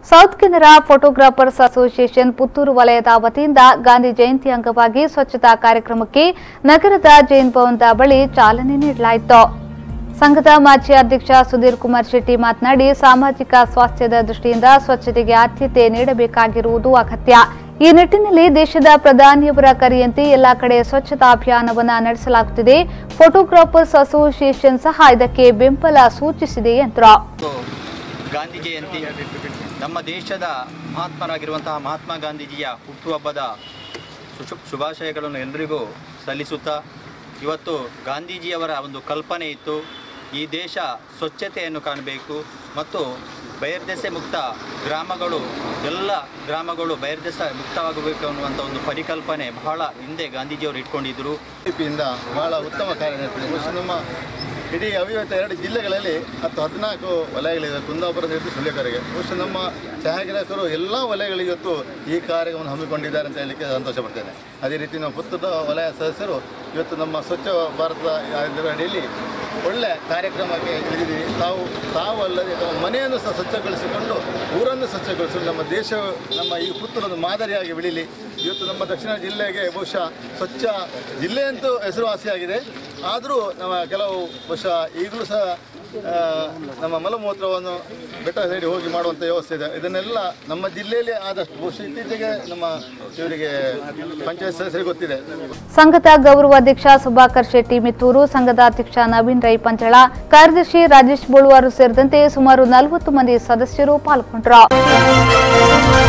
south Canara photographers association Puttur ವಲಯದ ವತಿಯಿಂದ ಗಾಂಧಿ ಜಯಂತಿ ಅಂಗವಾಗಿ ಸ್ವಚ್ಛತಾ ಕಾರ್ಯಕ್ರಮಕ್ಕೆ ನಗರದ ಜೈನ್ ಭವನದ ಬಳಿ ಚಾಲನೆ ನೀಡಲಾಯಿತು ಸಂಘದ ಮಾಜಿ ಅಧ್ಯಕ್ಷ ಸುಧೀರ್ ಕುಮಾರ್ ಶೆಟ್ಟಿ ಮಾತನಾಡಿ ಸಾಮಾಜಿಕ ಸ್ವಾಸ್ಥ್ಯದ ದೃಷ್ಟಿಯಿಂದ ಸ್ವಚ್ಛತೆಗೆ ಆದ್ಯತೆ ನೀಡಬೇಕಾಗಿರುವುದು ಅಗತ್ಯ ಈ ನಿಟ್ಟಿನಲ್ಲಿ ದೇಶದ ಪ್ರಧಾನಿಯವರ ಕರೆಯಂತೆ ಎಲ್ಲಾ ಕಡೆ ಸ್ವಚ್ಛತಾ ಅಭಿಯಾನವನ್ನು ನಡೆಸಲಾಗುತ್ತಿದೆ ಫೋಟೋಗ್ರಾಫರ್ಸ್ ಅಸೋಸಿಯೇಷನ್ ಸಹ ಇದಕ್ಕೆ ಬೆಂಬಲ ಸೂಚಿಸಿದೆ ಎಂದರು ಮತ್ತು ಗಾಂಧಿ ಜಯಂತಿ ನಮ್ಮ ದೇಶದ ಮಹಾತ್ಮರಾಗಿರುವಂತಹ ಮಹಾತ್ಮ ಗಾಂಧೀಜಿಯ ಹುಟ್ಟುಹಬ್ಬದ ಸುಶು ಶುಭಾಶಯಗಳನ್ನು ಎಲ್ಲರಿಗೂ ಸಲ್ಲಿಸುತ್ತಾ ಇವತ್ತು ಗಾಂಧೀಜಿಯವರ ಒಂದು ಕಲ್ಪನೆ ಇತ್ತು ಈ ದೇಶ ಸ್ವಚ್ಛತೆಯನ್ನು ಕಾಣಬೇಕು ಮತ್ತು ಬಹಿರ್ದೆಸೆ ಮುಕ್ತ ಗ್ರಾಮಗಳು ಎಲ್ಲ ಗ್ರಾಮಗಳು ಬಹಿರ್ದೆಸೆ ಮುಕ್ತವಾಗಬೇಕು ಅನ್ನುವಂಥ ಒಂದು ಪರಿಕಲ್ಪನೆ ಬಹಳ ಹಿಂದೆ ಗಾಂಧೀಜಿಯವರು ಇಟ್ಕೊಂಡಿದ್ದರು ಬಿಜೆಪಿಯಿಂದ ಬಹಳ ಉತ್ತಮ ಕಾರ್ಯನಿರ್ವಹಿಸಿದೆ ಬಹುಶಃ ನಮ್ಮ ಇಡೀ ಅವಿಭಕ್ತ ಎರಡು ಜಿಲ್ಲೆಗಳಲ್ಲಿ ಹತ್ತು ಹದಿನಾಲ್ಕು ವಲಯಗಳಿವೆ ಕುಂದಾಪುರದ ಹಿಡಿದು ಸುಳ್ಯಕರೆಗೆ ಬಹುಶಃ ನಮ್ಮ ಛಾಯಾಗ್ರಾಹಕರು ಎಲ್ಲ ವಲಯಗಳಿಗೆ ಇವತ್ತು ಈ ಕಾರ್ಯಕ್ರಮವನ್ನು ಹಮ್ಮಿಕೊಂಡಿದ್ದಾರೆ ಅಂತ ಹೇಳಲಿಕ್ಕೆ ಸಂತೋಷ ಪಡ್ತೇನೆ ಅದೇ ರೀತಿ ನಮ್ಮ ಪುತ್ತೂರು ವಲಯ ಸದಸ್ಯರು ಇವತ್ತು ನಮ್ಮ ಸ್ವಚ್ಛ ಭಾರತದ ಇದರ ಅಡಿಯಲ್ಲಿ ಒಳ್ಳೆ ಕಾರ್ಯಕ್ರಮಕ್ಕೆ ಇಳಿದಿದ್ದೀವಿ ತಾವು ತಾವು ಅಲ್ಲದೆ ತಮ್ಮ ಮನೆಯನ್ನು ಸಹ ಸ್ವಚ್ಛಗೊಳಿಸಿಕೊಂಡು ಊರನ್ನು ಸ್ವಚ್ಛಗೊಳಿಸಲು ನಮ್ಮ ದೇಶ ನಮ್ಮ ಈ ಪುತ್ತೂರನ್ನು ಮಾದರಿಯಾಗಿ ಬೆಳೀಲಿ ಇವತ್ತು ನಮ್ಮ ದಕ್ಷಿಣ ಜಿಲ್ಲೆಗೆ ಬಹುಶಃ ಸ್ವಚ್ಛ ಜಿಲ್ಲೆ ಅಂತೂ ಹೆಸರುವಾಸಿಯಾಗಿದೆ ಆದರೂ ನಮ್ಮ ಕೆಲವು ಬಹುಶಃ ಈಗಲೂ ಸಹ ಆ, ನಮ್ಮ ಮಲಮೂತ್ರವನ್ನು ಬೆಟ್ಟ ಸೈಡ್ ಹೋಗಿ ಮಾಡುವಂಥ ವ್ಯವಸ್ಥೆ ಇದೆ ಇದನ್ನೆಲ್ಲ ನಮ್ಮ ಜಿಲ್ಲೆಯಲ್ಲಿ ಆದಷ್ಟು ಬಹುಶಃ ಇತ್ತೀಚೆಗೆ ನಮ್ಮ ಇವರಿಗೆ ಪಂಚಾಯತ್ ಸದಸ್ಯರಿಗೆ ಗೊತ್ತಿದೆ ಸಂಘದ ಗೌರವಾಧ್ಯಕ್ಷ ಸುಭಾಕರ್ ಶೆಟ್ಟಿ ಮಿತ್ತೂರು ಸಂಘದ ಅಧ್ಯಕ್ಷ ನವೀನ್ ರೈ ಪಂಚಳ ಕಾರ್ಯದರ್ಶಿ ರಾಜೇಶ್ ಬೋಳುವಾರು ಸೇರಿದಂತೆ ಸುಮಾರು ನಲವತ್ತು ಮಂದಿ ಸದಸ್ಯರು ಪಾಲ್ಗೊಂಡರು